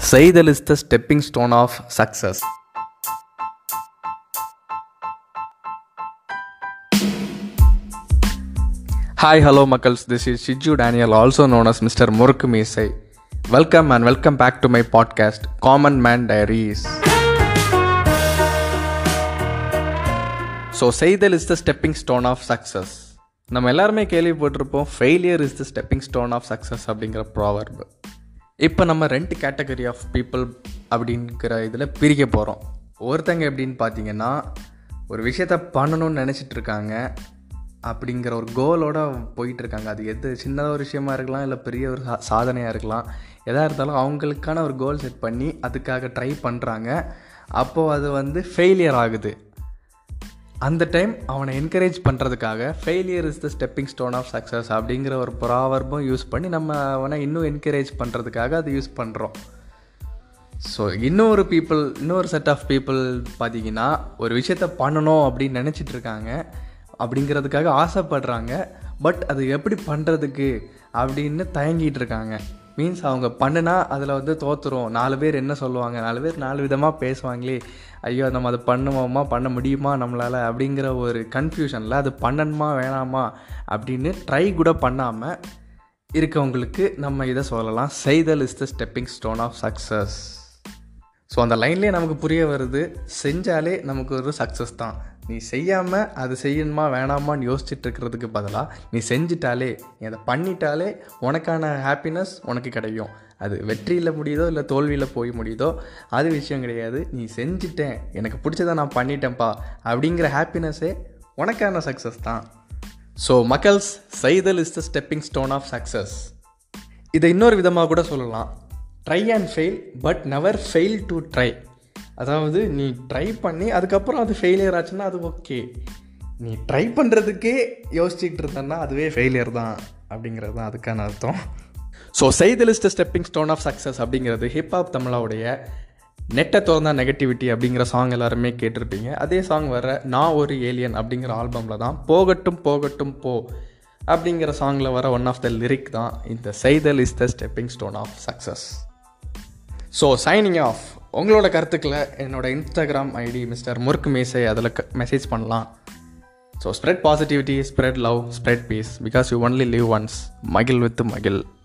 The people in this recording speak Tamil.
செய்தல் is the stepping stone of success hi hello மக்கள்ஸ் this is Shiju Daniel also known as mister Murukku Meesai welcome and welcome back to my podcast common man diaries so செய்தல் is the stepping stone of success நம்ம எல்லாருமே கேள்விப்பட்டிருப்போம் failure is the stepping stone of success அப்படிங்கிற ப்ராவர்பு இப்போ நம்ம ரெண்டு கேட்டகரி ஆஃப் பீப்புள் அப்படிங்கிற இதில் பிரிக்க போகிறோம் ஒருத்தங்க எப்படின்னு பார்த்தீங்கன்னா ஒரு விஷயத்த பண்ணணும்னு நினச்சிட்டு இருக்காங்க அப்படிங்கிற ஒரு கோலோட போயிட்டு இருக்காங்க அது எது சின்னதாக ஒரு விஷயமா இருக்கலாம் இல்லை பெரிய ஒரு சா சாதனையாக இருக்கலாம் எதாக இருந்தாலும் அவங்களுக்கான ஒரு கோல் செட் பண்ணி அதுக்காக ட்ரை பண்ணுறாங்க அப்போது அது வந்து ஃபெயிலியர் ஆகுது அந்த டைம் அவனை என்கரேஜ் பண்ணுறதுக்காக failure is the stepping stone of success அப்படிங்கிற ஒரு ப்ராவர்பும் யூஸ் பண்ணி நம்ம அவனை இன்னும் என்கரேஜ் பண்ணுறதுக்காக அதை யூஸ் பண்ணுறோம் ஸோ இன்னொரு பீப்புள் இன்னொரு செட் ஆஃப் பீப்புள் பார்த்தீங்கன்னா ஒரு விஷயத்த பண்ணணும் அப்படின்னு நினச்சிட்டு இருக்காங்க அப்படிங்கிறதுக்காக ஆசைப்படுறாங்க பட் அது எப்படி பண்ணுறதுக்கு அப்படின்னு தயங்கிட்டு இருக்காங்க மீன்ஸ் அவங்க பண்ணுனா அதில் வந்து தோற்றுரும் நாலு பேர் என்ன சொல்லுவாங்க நாலு பேர் நாலு விதமாக பேசுவாங்களே ஐயோ நம்ம அதை பண்ணுவோமா பண்ண முடியுமா நம்மளால் அப்படிங்கிற ஒரு கன்ஃபியூஷனில் அது பண்ணணுமா வேணாமா அப்படின்னு ட்ரை கூட பண்ணாமல் இருக்கவங்களுக்கு நம்ம இதை சொல்லலாம் செய்தல் is the stepping stone of success so அந்த லைன்லேயே நமக்கு புரிய வருது செஞ்சாலே நமக்கு ஒரு சக்ஸஸ் தான் நீ செய்யாமல் அது செய்யணுமா வேணாமான்னு யோசிச்சுட்டு இருக்கிறதுக்கு பதிலாக நீ செஞ்சிட்டாலே நீ அதை பண்ணிட்டாலே உனக்கான ஹாப்பினஸ் உனக்கு கிடைக்கும் அது வெற்றியில் முடியுதோ இல்லை தோல்வியில் போய் முடியுதோ அது விஷயம் கிடையாது நீ செஞ்சிட்டேன் எனக்கு பிடிச்சதை நான் பண்ணிட்டேன்ப்பா அப்படிங்கிற ஹாப்பினஸ்ஸே உனக்கான சக்ஸஸ் தான் ஸோ மக்கள்ஸ் செய்தல் is the stepping stone of success இதை இன்னொரு விதமாக கூட சொல்லலாம் try and fail but never fail to try அதாவது நீ ட்ரை பண்ணி அதுக்கப்புறம் அது ஃபெயிலியர் ஆச்சுன்னா அது ஓகே நீ ட்ரை பண்ணுறதுக்கே யோசிச்சுக்கிட்டு இருந்தேன்னா அதுவே ஃபெயிலியர் தான் அப்படிங்கிறது தான் அதுக்கான அர்த்தம் ஸோ செய்தல் is the stepping stone of success அப்படிங்கிறது ஹிப்ஹாப் தமிழாவுடைய நெட்டை திறந்தா நெகட்டிவிட்டி அப்படிங்கிற சாங் எல்லாருமே கேட்டிருப்பீங்க அதே சாங் வர நான் ஒரு ஏலியன் அப்படிங்கிற ஆல்பமில் தான் போகட்டும் போகட்டும் போ அப்படிங்கிற சாங்கில் வர ஒன் ஆஃப் த லிரிக் தான் இந்த செய்தல் is the stepping stone of success so signing off உங்களோட கருத்துக்களை என்னோட இன்ஸ்டாகிராம் ஐடி மிஸ்டர் முர்க் மேசை அதில் மெசேஜ் பண்ணலாம் so spread positivity spread love spread piece because you only live once மகிழ் வித் மகிழ்